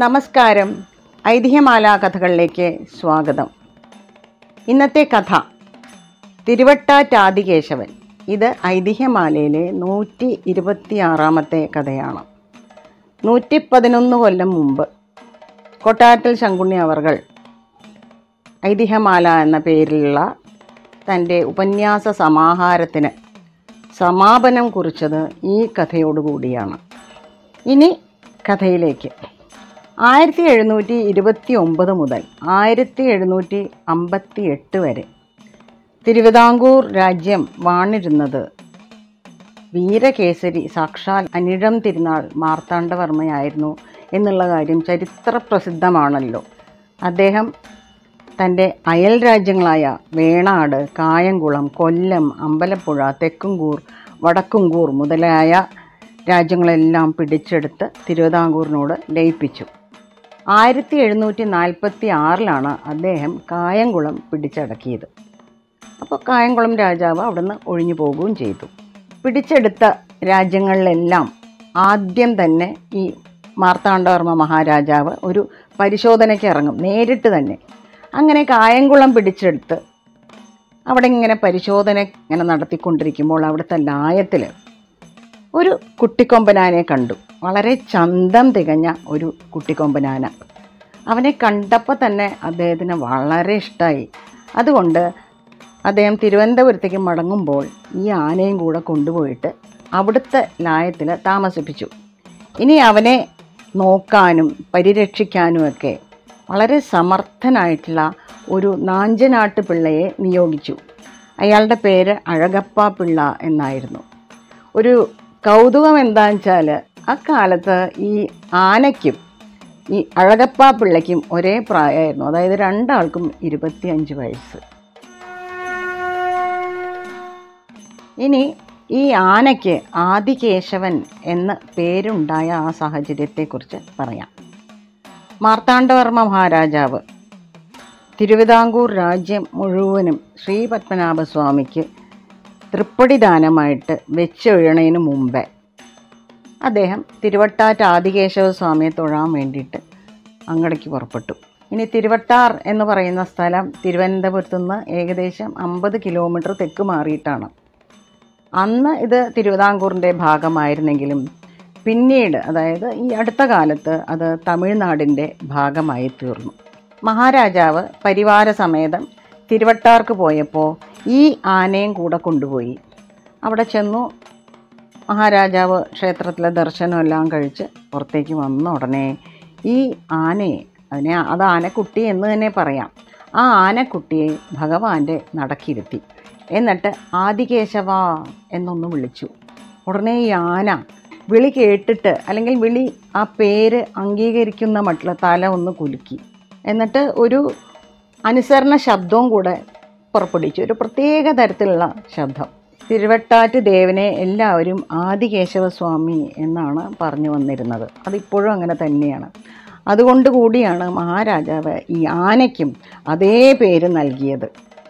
നമസ്കാരം ഐതിഹ്യമാല കഥകളിലേക്ക് സ്വാഗതം ഇന്നത്തെ കഥ തിരുവട്ടാറ്റാദികേശവൻ ഇത് ഐതിഹ്യമാലയിലെ നൂറ്റി ഇരുപത്തിയാറാമത്തെ കഥയാണ് നൂറ്റി പതിനൊന്ന് കൊല്ലം മുമ്പ് കൊട്ടാരത്തിൽ ശങ്കുണ്ണി അവർകൾ ഐതിഹ്യമാല എന്ന പേരിലുള്ള തൻ്റെ ഉപന്യാസ സമാഹാരത്തിന് സമാപനം കുറിച്ചത് ഈ കഥയോടുകൂടിയാണ് ഇനി കഥയിലേക്ക് ആയിരത്തി എഴുന്നൂറ്റി ഇരുപത്തി ഒമ്പത് മുതൽ ആയിരത്തി എഴുന്നൂറ്റി അമ്പത്തി എട്ട് വരെ തിരുവിതാംകൂർ രാജ്യം വാണിരുന്നത് വീരകേസരി സാക്ഷാൽ അനിഴം തിരുനാൾ മാർത്താണ്ഡവർമ്മയായിരുന്നു എന്നുള്ള കാര്യം ചരിത്ര പ്രസിദ്ധമാണല്ലോ അദ്ദേഹം തൻ്റെ അയൽ രാജ്യങ്ങളായ വേണാട് കായംകുളം കൊല്ലം അമ്പലപ്പുഴ തെക്കുംകൂർ വടക്കുംകൂർ മുതലായ രാജ്യങ്ങളെല്ലാം പിടിച്ചെടുത്ത് തിരുവിതാംകൂറിനോട് ലയിപ്പിച്ചു ആയിരത്തി എഴുന്നൂറ്റി നാൽപ്പത്തി ആറിലാണ് അദ്ദേഹം കായംകുളം പിടിച്ചടക്കിയത് അപ്പോൾ കായംകുളം രാജാവ് അവിടുന്ന് ഒഴിഞ്ഞു പോകുകയും ചെയ്തു പിടിച്ചെടുത്ത രാജ്യങ്ങളിലെല്ലാം ആദ്യം തന്നെ ഈ മാർത്താണ്ഡവർമ്മ മഹാരാജാവ് ഒരു പരിശോധനയ്ക്ക് ഇറങ്ങും നേരിട്ട് തന്നെ അങ്ങനെ കായംകുളം പിടിച്ചെടുത്ത് അവിടെ ഇങ്ങനെ പരിശോധന ഇങ്ങനെ നടത്തിക്കൊണ്ടിരിക്കുമ്പോൾ അവിടുത്തെ ലായത്തിൽ ഒരു കുട്ടിക്കൊമ്പനാനെ കണ്ടു വളരെ ചന്തം തികഞ്ഞ ഒരു കുട്ടിക്കൊമ്പനാന അവനെ കണ്ടപ്പോൾ തന്നെ അദ്ദേഹത്തിന് വളരെ ഇഷ്ടമായി അതുകൊണ്ട് അദ്ദേഹം തിരുവനന്തപുരത്തേക്ക് മടങ്ങുമ്പോൾ ഈ ആനയും കൂടെ കൊണ്ടുപോയിട്ട് അവിടുത്തെ ലായത്തിൽ താമസിപ്പിച്ചു ഇനി അവനെ നോക്കാനും പരിരക്ഷിക്കാനുമൊക്കെ വളരെ സമർത്ഥനായിട്ടുള്ള ഒരു നാഞ്ചനാട്ട് പിള്ളയെ നിയോഗിച്ചു അയാളുടെ പേര് അഴകപ്പ പിള്ള എന്നായിരുന്നു ഒരു കൗതുകം എന്താണെന്ന് വെച്ചാൽ അക്കാലത്ത് ഈ ആനയ്ക്കും ഈ അഴകപ്പ പിള്ളയ്ക്കും ഒരേ പ്രായമായിരുന്നു അതായത് രണ്ടാൾക്കും ഇരുപത്തിയഞ്ച് വയസ്സ് ഇനി ഈ ആനയ്ക്ക് ആദികേശവൻ എന്ന പേരുണ്ടായ ആ സാഹചര്യത്തെക്കുറിച്ച് പറയാം മാർത്താണ്ഡവർമ്മ മഹാരാജാവ് തിരുവിതാംകൂർ രാജ്യം മുഴുവനും ശ്രീ പത്മനാഭസ്വാമിക്ക് തൃപ്പടി ദാനമായിട്ട് വെച്ചൊഴണതിന് മുമ്പേ അദ്ദേഹം തിരുവട്ടാറ്റ് ആദികേശവ സ്വാമിയെ തൊഴാൻ വേണ്ടിയിട്ട് അങ്ങടേക്ക് പുറപ്പെട്ടു ഇനി തിരുവട്ടാർ എന്ന് പറയുന്ന സ്ഥലം തിരുവനന്തപുരത്തു നിന്ന് ഏകദേശം അമ്പത് കിലോമീറ്റർ തെക്ക് മാറിയിട്ടാണ് അന്ന് ഇത് തിരുവിതാംകൂറിൻ്റെ ഭാഗമായിരുന്നെങ്കിലും പിന്നീട് അതായത് ഈ അടുത്ത കാലത്ത് അത് തമിഴ്നാടിൻ്റെ ഭാഗമായി തീർന്നു മഹാരാജാവ് പരിവാര സമേതം തിരുവട്ടാർക്ക് പോയപ്പോൾ ഈ ആനയും കൂടെ കൊണ്ടുപോയി അവിടെ ചെന്നു മഹാരാജാവ് ക്ഷേത്രത്തിലെ ദർശനമെല്ലാം കഴിച്ച് പുറത്തേക്ക് വന്ന ഉടനെ ഈ ആനയെ അതിനെ അത് ആനക്കുട്ടി എന്ന് തന്നെ പറയാം ആ ആനക്കുട്ടിയെ ഭഗവാന്റെ നടക്കിരുത്തി എന്നിട്ട് ആദികേശവ എന്നൊന്ന് വിളിച്ചു ഉടനെ ഈ ആന വിളി കേട്ടിട്ട് അല്ലെങ്കിൽ വിളി ആ പേര് അംഗീകരിക്കുന്ന മട്ടിൽ തല ഒന്ന് കുലുക്കി എന്നിട്ട് ഒരു അനുസരണ ശബ്ദവും കൂടെ പുറപ്പെടുവിച്ചു ഒരു പ്രത്യേക തരത്തിലുള്ള ശബ്ദം തിരുവട്ടാറ്റ് ദേവനെ എല്ലാവരും ആദികേശവ സ്വാമി എന്നാണ് പറഞ്ഞു വന്നിരുന്നത് അതിപ്പോഴും അങ്ങനെ തന്നെയാണ് അതുകൊണ്ട് കൂടിയാണ് മഹാരാജാവ് ഈ ആനയ്ക്കും അതേ പേര് നൽകിയത്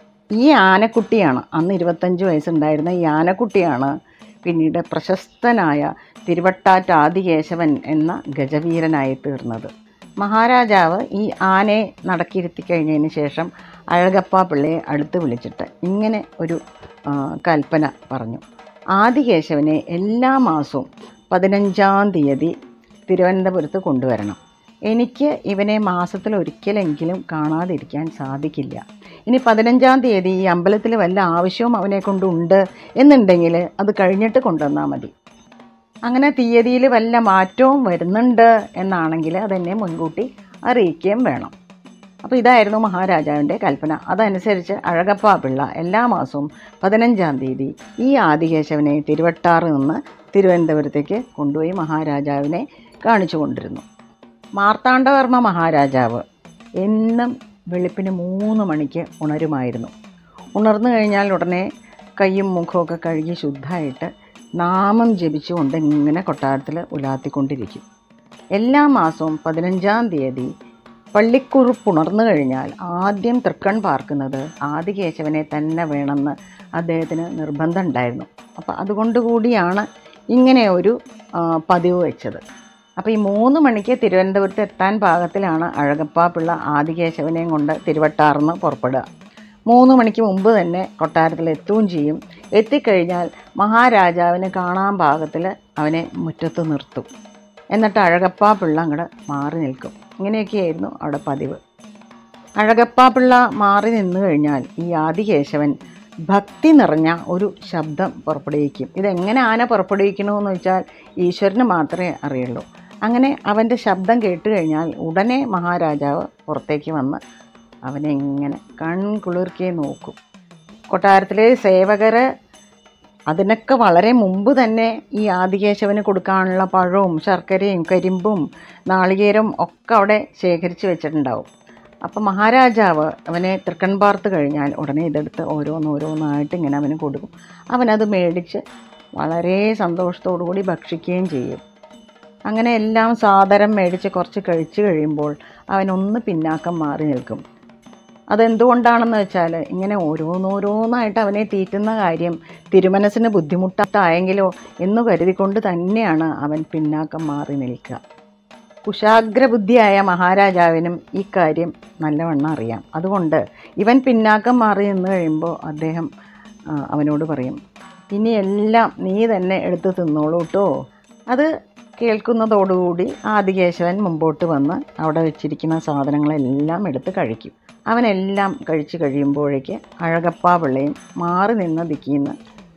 ഈ ആനക്കുട്ടിയാണ് അന്ന് ഇരുപത്തഞ്ച് വയസ്സുണ്ടായിരുന്ന ഈ ആനക്കുട്ടിയാണ് പിന്നീട് പ്രശസ്തനായ തിരുവട്ടാറ്റ് ആദികേശവൻ എന്ന ഗജവീരനായി തീർന്നത് മഹാരാജാവ് ഈ ആനയെ നടക്കിരുത്തി കഴിഞ്ഞതിന് ശേഷം അഴകപ്പ പിള്ളയെ അടുത്ത് വിളിച്ചിട്ട് ഇങ്ങനെ ഒരു ആ, കൽപ്പന പറഞ്ഞു ആദികേശവനെ എല്ലാ മാസവും പതിനഞ്ചാം തീയതി തിരുവനന്തപുരത്ത് കൊണ്ടുവരണം എനിക്ക് ഇവനെ മാസത്തിൽ ഒരിക്കലെങ്കിലും കാണാതിരിക്കാൻ സാധിക്കില്ല ഇനി പതിനഞ്ചാം തീയതി ഈ അമ്പലത്തിൽ വല്ല ആവശ്യവും അവനെ കൊണ്ടുണ്ട് എന്നുണ്ടെങ്കിൽ അത് കഴിഞ്ഞിട്ട് കൊണ്ടുവന്നാൽ മതി അങ്ങനെ തീയതിയിൽ വല്ല മാറ്റവും വരുന്നുണ്ട് എന്നാണെങ്കിൽ അതെന്നെ മുൻകൂട്ടി അറിയിക്കുകയും വേണം അപ്പോൾ ഇതായിരുന്നു മഹാരാജാവിൻ്റെ കൽപ്പന അതനുസരിച്ച് അഴകപ്പ പിള്ള എല്ലാ മാസവും പതിനഞ്ചാം തീയതി ഈ ആദികേശവനെ തിരുവട്ടാറ് നിന്ന് തിരുവനന്തപുരത്തേക്ക് കൊണ്ടുപോയി മഹാരാജാവിനെ കാണിച്ചു കൊണ്ടിരുന്നു മാർത്താണ്ഡവർമ്മ മഹാരാജാവ് എന്നും വെളുപ്പിന് മൂന്ന് മണിക്ക് ഉണരുമായിരുന്നു ഉണർന്നു കഴിഞ്ഞാൽ ഉടനെ കയ്യും മുഖമൊക്കെ കഴുകി ശുദ്ധമായിട്ട് നാമം ജപിച്ചുകൊണ്ട് ഇങ്ങനെ കൊട്ടാരത്തിൽ ഉലാത്തിക്കൊണ്ടിരിക്കും എല്ലാ മാസവും പതിനഞ്ചാം തീയതി പള്ളിക്കുറുപ്പ് ഉണർന്നു കഴിഞ്ഞാൽ ആദ്യം തൃക്കൺ പാർക്കുന്നത് ആദികേശവനെ തന്നെ വേണമെന്ന് അദ്ദേഹത്തിന് നിർബന്ധം ഉണ്ടായിരുന്നു അപ്പോൾ അതുകൊണ്ട് കൂടിയാണ് ഇങ്ങനെ ഒരു ആ, പതിവ് വെച്ചത് അപ്പോൾ ഈ മൂന്ന് മണിക്ക് തിരുവനന്തപുരത്ത് എത്താൻ പാകത്തിലാണ് അഴകപ്പ പിള്ള ആദികേശവനെയും കൊണ്ട് തിരുവട്ടാർന്ന് പുറപ്പെടുക മൂന്ന് മണിക്ക് മുമ്പ് തന്നെ കൊട്ടാരത്തിൽ എത്തുകയും ചെയ്യും എത്തിക്കഴിഞ്ഞാൽ മഹാരാജാവിന് കാണാൻ പാകത്തിൽ അവനെ മുറ്റത്ത് നിർത്തും എന്നിട്ട് അഴകപ്പ പിള്ള അങ്ങോട്ട് മാറി നിൽക്കും ഇങ്ങനെയൊക്കെയായിരുന്നു അവിടെ പതിവ് അഴകപ്പ പിള്ള മാറി നിന്നു കഴിഞ്ഞാൽ ഈ ആദികേശവൻ ഭക്തി നിറഞ്ഞ ഒരു ശബ്ദം പുറപ്പെടുവിക്കും ഇതെങ്ങനെ ആന പുറപ്പെടുവിക്കണമെന്ന് വെച്ചാൽ ഈശ്വരന് മാത്രമേ അറിയുള്ളൂ അങ്ങനെ അവൻ്റെ ശബ്ദം കേട്ട് കഴിഞ്ഞാൽ ഉടനെ മഹാരാജാവ് പുറത്തേക്ക് വന്ന് അവനെ ഇങ്ങനെ കൺകുളിർക്കെ നോക്കും കൊട്ടാരത്തിലെ സേവകർ അതിനൊക്കെ വളരെ മുമ്പ് തന്നെ ഈ ആദികേശവന് കൊടുക്കാനുള്ള പഴവും ശർക്കരയും കരിമ്പും നാളികേരവും ഒക്കെ അവിടെ ശേഖരിച്ച് വെച്ചിട്ടുണ്ടാവും അപ്പം മഹാരാജാവ് അവനെ തൃക്കൺ പാർത്ത് കഴിഞ്ഞാൽ ഉടനെ ഇതെടുത്ത് ഓരോന്നോരോന്നായിട്ട് ഇങ്ങനെ അവന് കൊടുക്കും അവനത് മേടിച്ച് വളരെ സന്തോഷത്തോടു കൂടി ഭക്ഷിക്കുകയും ചെയ്യും അങ്ങനെ എല്ലാം സാദരം മേടിച്ച് കുറച്ച് കഴിച്ചു കഴിയുമ്പോൾ അവനൊന്ന് പിന്നാക്കം മാറി നിൽക്കും അതെന്തുകൊണ്ടാണെന്ന് വെച്ചാൽ ഇങ്ങനെ ഓരോന്നോരോന്നായിട്ട് അവനെ തീറ്റുന്ന കാര്യം തിരുമനസ്സിന് ബുദ്ധിമുട്ടായെങ്കിലോ എന്ന് കരുതിക്കൊണ്ട് തന്നെയാണ് അവൻ പിന്നാക്കം മാറി നിൽക്കുക കുശാഗ്രബുദ്ധിയായ മഹാരാജാവിനും ഈ കാര്യം നല്ലവണ്ണം അറിയാം അതുകൊണ്ട് ഇവൻ പിന്നാക്കം മാറി നിന്ന് കഴിയുമ്പോൾ അദ്ദേഹം ആ, അവനോട് പറയും ഇനി എല്ലാം നീ തന്നെ എടുത്ത് തിന്നോളൂ കേട്ടോ അത് കേൾക്കുന്നതോടുകൂടി ആദികേശവൻ മുമ്പോട്ട് വന്ന് അവിടെ വെച്ചിരിക്കുന്ന സാധനങ്ങളെല്ലാം എടുത്ത് കഴിക്കും അവനെല്ലാം കഴിച്ച് കഴിയുമ്പോഴേക്ക് അഴകപ്പാ പിള്ളയും മാറി നിന്ന ദിക്കിന്ന്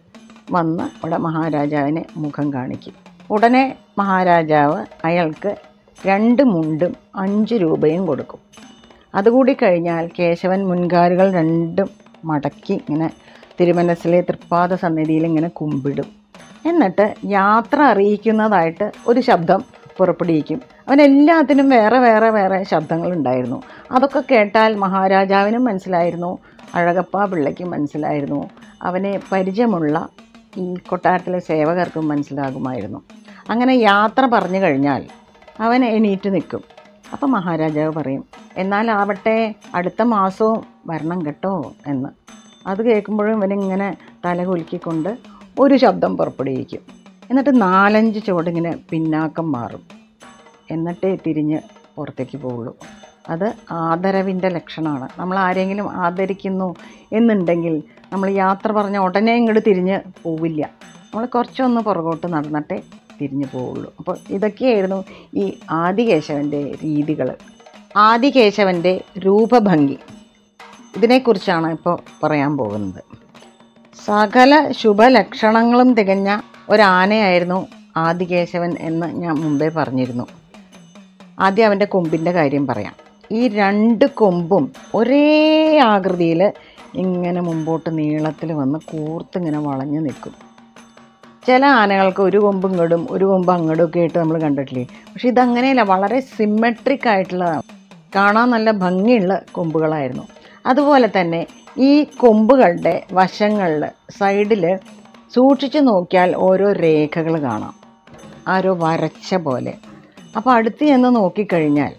വന്ന് അവിടെ മഹാരാജാവിനെ മുഖം കാണിക്കും ഉടനെ മഹാരാജാവ് അയാൾക്ക് രണ്ട് മുണ്ടും അഞ്ച് രൂപയും കൊടുക്കും അതുകൂടി കഴിഞ്ഞാൽ കേശവൻ മുൻകാലുകൾ രണ്ടും മടക്കി ഇങ്ങനെ തിരുമനസ്സിലെ തൃപ്പാദ സന്നിധിയിൽ ഇങ്ങനെ കുമ്പിടും എന്നിട്ട് യാത്ര അറിയിക്കുന്നതായിട്ട് ഒരു ശബ്ദം പുറപ്പെടുവിക്കും അവനെല്ലാത്തിനും വേറെ വേറെ വേറെ ശബ്ദങ്ങളുണ്ടായിരുന്നു അതൊക്കെ കേട്ടാൽ മഹാരാജാവിനും മനസ്സിലായിരുന്നു അഴകപ്പ പിള്ളയ്ക്കും മനസ്സിലായിരുന്നു അവനെ പരിചയമുള്ള ഈ കൊട്ടാരത്തിലെ സേവകർക്കും മനസ്സിലാകുമായിരുന്നു അങ്ങനെ യാത്ര പറഞ്ഞു കഴിഞ്ഞാൽ അവൻ എണീറ്റ് നിൽക്കും അപ്പം മഹാരാജാവ് പറയും എന്നാൽ ആവട്ടെ അടുത്ത മാസവും വരണം കേട്ടോ എന്ന് അത് കേൾക്കുമ്പോഴും ഇവനിങ്ങനെ തല കുലുക്കിക്കൊണ്ട് ഒരു ശബ്ദം പുറപ്പെടുവിക്കും എന്നിട്ട് നാലഞ്ച് ചുവടിങ്ങനെ പിന്നാക്കം മാറും എന്നിട്ടേ തിരിഞ്ഞ് പുറത്തേക്ക് പോവുള്ളൂ അത് ആദരവിൻ്റെ ലക്ഷണമാണ് നമ്മൾ ആരെങ്കിലും ആദരിക്കുന്നു എന്നുണ്ടെങ്കിൽ നമ്മൾ യാത്ര പറഞ്ഞ ഉടനെ ഇങ്ങോട്ട് തിരിഞ്ഞ് പോവില്ല നമ്മൾ കുറച്ചൊന്ന് പുറകോട്ട് നടന്നിട്ടേ തിരിഞ്ഞു പോവുള്ളൂ അപ്പോൾ ഇതൊക്കെയായിരുന്നു ഈ ആദികേശവൻ്റെ രീതികൾ ആദികേശവൻ്റെ രൂപഭംഗി ഇതിനെക്കുറിച്ചാണ് ഇപ്പോൾ പറയാൻ പോകുന്നത് സകല ശുഭലക്ഷണങ്ങളും തികഞ്ഞ ഒരാനയായിരുന്നു ആദികേശവൻ എന്ന് ഞാൻ മുമ്പേ പറഞ്ഞിരുന്നു ആദ്യം അവൻ്റെ കൊമ്പിൻ്റെ കാര്യം പറയാം ഈ രണ്ട് കൊമ്പും ഒരേ ആകൃതിയിൽ ഇങ്ങനെ മുമ്പോട്ട് നീളത്തിൽ വന്ന് കൂർത്തിങ്ങനെ വളഞ്ഞു നിൽക്കും ചില ആനകൾക്ക് ഒരു കൊമ്പ് ഇങ്ങോട്ടും ഒരു കൊമ്പ് അങ്ങോട്ടും ഒക്കെ ആയിട്ട് നമ്മൾ കണ്ടിട്ടില്ലേ പക്ഷെ ഇതങ്ങനെയല്ല വളരെ സിമെട്രിക് ആയിട്ടുള്ളതാണ് കാണാൻ നല്ല ഭംഗിയുള്ള കൊമ്പുകളായിരുന്നു അതുപോലെ തന്നെ ഈ കൊമ്പുകളുടെ വശങ്ങളിൽ സൈഡിൽ സൂക്ഷിച്ച് നോക്കിയാൽ ഓരോ രേഖകൾ കാണാം ആരോ വരച്ച പോലെ അപ്പോൾ അടുത്ത് ചെന്ന് നോക്കിക്കഴിഞ്ഞാൽ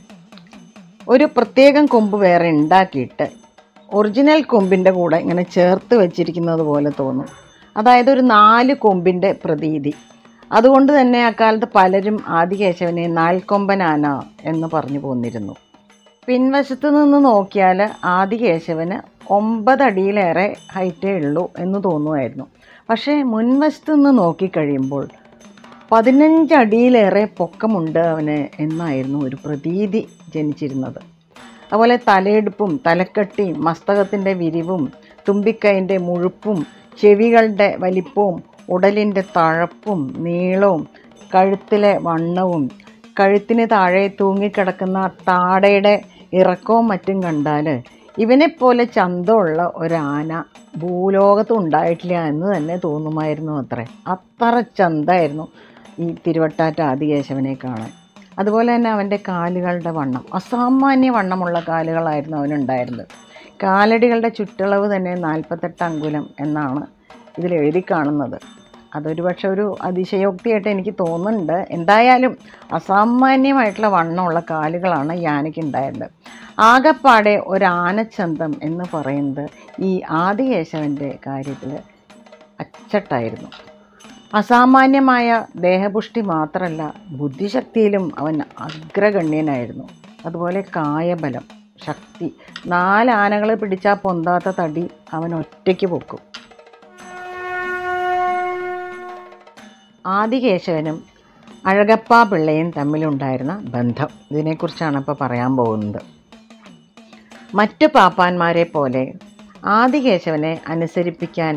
ഒരു പ്രത്യേകം കൊമ്പ് വേറെ ഉണ്ടാക്കിയിട്ട് ഒറിജിനൽ കൊമ്പിൻ്റെ കൂടെ ഇങ്ങനെ ചേർത്ത് വെച്ചിരിക്കുന്നത് പോലെ തോന്നും അതായത് ഒരു നാല് കൊമ്പിൻ്റെ പ്രതീതി അതുകൊണ്ട് തന്നെ അക്കാലത്ത് പലരും ആദികേശവനെ നാൽക്കൊമ്പനാന എന്ന് പറഞ്ഞു പോന്നിരുന്നു പിൻവശത്ത് നിന്ന് നോക്കിയാൽ ആദികേശവന് ഒമ്പതടിയിലേറെ ഹൈറ്റേ ഉള്ളൂ എന്ന് തോന്നുമായിരുന്നു പക്ഷേ മുൻവശത്ത് നിന്ന് നോക്കിക്കഴിയുമ്പോൾ പതിനഞ്ചടിയിലേറെ പൊക്കമുണ്ട് അവന് എന്നായിരുന്നു ഒരു പ്രതീതി ജനിച്ചിരുന്നത് അതുപോലെ തലയെടുപ്പും തലക്കെട്ടിയും മസ്തകത്തിൻ്റെ വിരിവും തുമ്പിക്കൈൻ്റെ മുഴുപ്പും ചെവികളുടെ വലിപ്പവും ഉടലിൻ്റെ തഴപ്പും നീളവും കഴുത്തിലെ വണ്ണവും കഴുത്തിന് താഴെ തൂങ്ങിക്കിടക്കുന്ന താടയുടെ ഇറക്കവും മറ്റും കണ്ടാൽ ഇവനെപ്പോലെ ചന്തമുള്ള ഒരാന ഭൂലോകത്ത് ഉണ്ടായിട്ടില്ല എന്ന് തന്നെ തോന്നുമായിരുന്നു അത്രേ അത്ര ചന്തായിരുന്നു ഈ തിരുവട്ടാറ്റ് ആദികേശവനെ കാണാൻ അതുപോലെ തന്നെ അവൻ്റെ കാലുകളുടെ വണ്ണം അസാമാന്യ വണ്ണമുള്ള കാലുകളായിരുന്നു അവനുണ്ടായിരുന്നത് കാലടികളുടെ ചുറ്റളവ് തന്നെ നാൽപ്പത്തെട്ട് അങ്കുലം എന്നാണ് ഇതിൽ എഴുതി കാണുന്നത് അതൊരു പക്ഷെ ഒരു അതിശയോക്തിയായിട്ട് എനിക്ക് തോന്നുന്നുണ്ട് എന്തായാലും അസാമാന്യമായിട്ടുള്ള വണ്ണമുള്ള കാലുകളാണ് ഈ ആനയ്ക്ക് ഉണ്ടായിരുന്നത് ആകപ്പാടെ ഒരാനച്ചന്തം എന്ന് പറയുന്നത് ഈ ആദികേശവൻ്റെ കാര്യത്തിൽ അച്ചട്ടായിരുന്നു അസാമാന്യമായ ദേഹപുഷ്ടി മാത്രമല്ല ബുദ്ധിശക്തിയിലും അവൻ അഗ്രഗണ്യനായിരുന്നു അതുപോലെ കായബലം ശക്തി നാല് ആനകളെ പിടിച്ചാൽ പൊന്താത്ത തടി അവൻ ഒറ്റയ്ക്ക് പൊക്കും ആദികേശവനും അഴകപ്പ പിള്ളയും തമ്മിലുണ്ടായിരുന്ന ബന്ധം ഇതിനെക്കുറിച്ചാണ് ഇപ്പോൾ പറയാൻ പോകുന്നത് മറ്റു പാപ്പാന്മാരെ പോലെ ആദികേശവനെ അനുസരിപ്പിക്കാൻ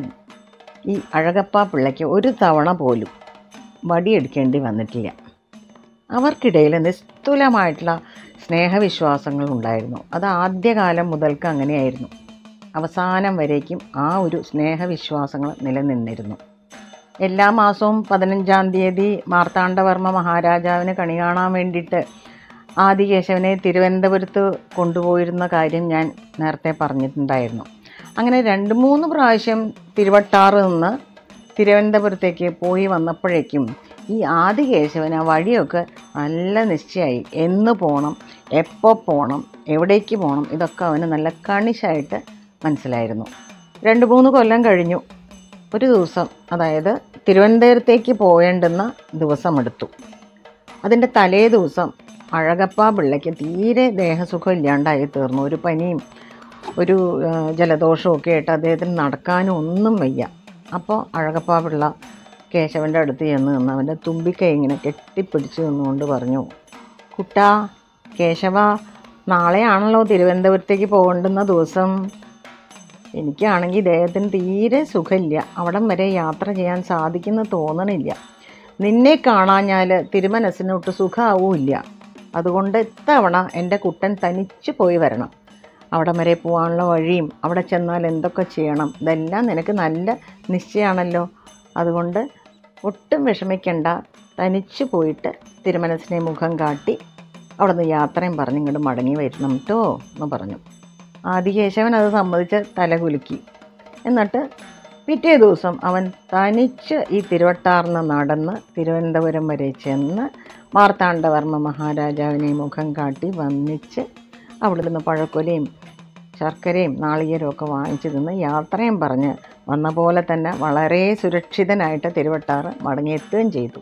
ഈ അഴകപ്പ പിള്ളയ്ക്ക് ഒരു തവണ പോലും വടിയെടുക്കേണ്ടി വന്നിട്ടില്ല അവർക്കിടയിൽ നിസ്തുലമായിട്ടുള്ള സ്നേഹവിശ്വാസങ്ങൾ ഉണ്ടായിരുന്നു അത് ആദ്യകാലം മുതൽക്ക് അങ്ങനെയായിരുന്നു അവസാനം വരേക്കും ആ ഒരു സ്നേഹവിശ്വാസങ്ങൾ നിലനിന്നിരുന്നു എല്ലാ മാസവും പതിനഞ്ചാം തീയതി മാർത്താണ്ഡവർമ്മ മഹാരാജാവിന് കണി കാണാൻ വേണ്ടിയിട്ട് ആദികേശവനെ തിരുവനന്തപുരത്ത് കൊണ്ടുപോയിരുന്ന കാര്യം ഞാൻ നേരത്തെ പറഞ്ഞിട്ടുണ്ടായിരുന്നു അങ്ങനെ രണ്ട് മൂന്ന് പ്രാവശ്യം തിരുവട്ടാറ് നിന്ന് തിരുവനന്തപുരത്തേക്ക് പോയി വന്നപ്പോഴേക്കും ഈ ആദികേശവൻ ആ വഴിയൊക്കെ നല്ല നിശ്ചയമായി എന്ന് പോകണം എപ്പോൾ പോകണം എവിടേക്ക് പോകണം ഇതൊക്കെ അവന് നല്ല കണിശായിട്ട് മനസ്സിലായിരുന്നു രണ്ട് മൂന്ന് കൊല്ലം കഴിഞ്ഞു ഒരു ദിവസം അതായത് തിരുവനന്തപുരത്തേക്ക് പോകേണ്ടുന്ന ദിവസമെടുത്തു അതിൻ്റെ തലേ ദിവസം അഴകപ്പ പിള്ളയ്ക്ക് തീരെ ദേഹസുഖം ഇല്ലാണ്ടായി തീർന്നു ഒരു പനിയും ഒരു ആ, ജലദോഷവും ഒക്കെ ആയിട്ട് അദ്ദേഹത്തിന് നടക്കാനും ഒന്നും വയ്യ അപ്പോൾ അഴകപ്പ പിള്ള കേശവൻ്റെ അടുത്ത് ചെന്ന് നിന്ന് അവൻ്റെ തുമ്പിക്കൈ ഇങ്ങനെ കെട്ടിപ്പിടിച്ച് നിന്നുകൊണ്ട് പറഞ്ഞു കുട്ടാ കേശവ നാളെയാണല്ലോ തിരുവനന്തപുരത്തേക്ക് പോകേണ്ടുന്ന ദിവസം എനിക്കാണെങ്കിൽ ഇദ്ദേഹത്തിന് തീരെ സുഖമില്ല അവിടം വരെ യാത്ര ചെയ്യാൻ സാധിക്കുന്ന തോന്നണില്ല നിന്നെ കാണാഞ്ഞാൽ തിരുമനസ്സിനൊട്ട് സുഖമാവില്ല അതുകൊണ്ട് ഇത്തവണ എൻ്റെ കുട്ടൻ തനിച്ച് പോയി വരണം അവിടം വരെ പോകാനുള്ള വഴിയും അവിടെ ചെന്നാൽ എന്തൊക്കെ ചെയ്യണം ഇതെല്ലാം നിനക്ക് നല്ല നിശ്ചയമാണല്ലോ അതുകൊണ്ട് ഒട്ടും വിഷമിക്കണ്ട തനിച്ച് പോയിട്ട് തിരുമനസിനെ മുഖം കാട്ടി അവിടെ നിന്ന് യാത്രയും പറഞ്ഞ് ഇങ്ങോട്ട് മടങ്ങി വരണം കേട്ടോ എന്ന് പറഞ്ഞു ആദികേശവൻ അത് സമ്മതിച്ച് തല കുലുക്കി എന്നിട്ട് പിറ്റേ ദിവസം അവൻ തനിച്ച് ഈ തിരുവട്ടാർന്ന് നടന്ന് തിരുവനന്തപുരം വരെ ചെന്ന് മാർത്താണ്ഡവർമ്മ മഹാരാജാവിനെ മുഖം കാട്ടി വന്നിച്ച് അവിടെ നിന്ന് പഴക്കൊലയും ശർക്കരയും നാളികേരവും ഒക്കെ വാങ്ങിച്ചു നിന്ന് യാത്രയും പറഞ്ഞ് വന്ന പോലെ തന്നെ വളരെ സുരക്ഷിതനായിട്ട് തിരുവട്ടാറ് മടങ്ങിയെത്തുകയും ചെയ്തു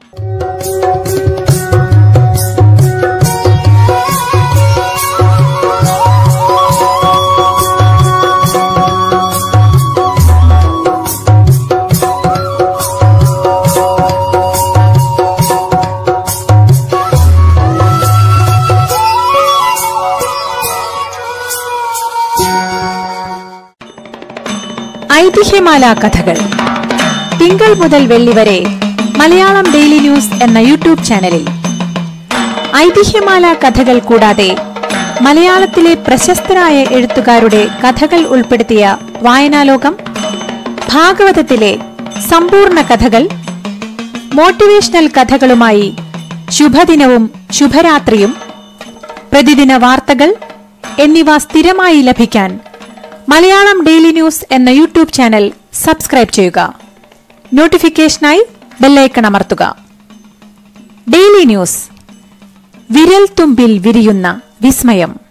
ഐതിഹ്യമാല കഥകൾ തിങ്കൾ മുതൽ വെള്ളി വരെ മലയാളം ഡെയിലി ന്യൂസ് എന്ന യൂട്യൂബ് ചാനലിൽ ഐതിഹ്യമാല കഥകൾ കൂടാതെ മലയാളത്തിലെ പ്രശസ്തരായ എഴുത്തുകാരുടെ കഥകൾ ഉൾപ്പെടുത്തിയ വായനാലോകം ഭാഗവതത്തിലെ സമ്പൂർണ്ണ കഥകൾ മോട്ടിവേഷണൽ കഥകളുമായി ശുഭദിനവും ശുഭരാത്രിയും പ്രതിദിന വാർത്തകൾ എന്നിവ സ്ഥിരമായി ലഭിക്കാൻ മലയാളം ഡെയിലി ന്യൂസ് എന്ന യൂട്യൂബ് ചാനൽ സബ്സ്ക്രൈബ് ചെയ്യുക നോട്ടിഫിക്കേഷനായി ബെല്ലൈക്കൺ അമർത്തുക ഡെയിലി ന്യൂസ് വിരൽ തുമ്പിൽ വിരിയുന്ന വിസ്മയം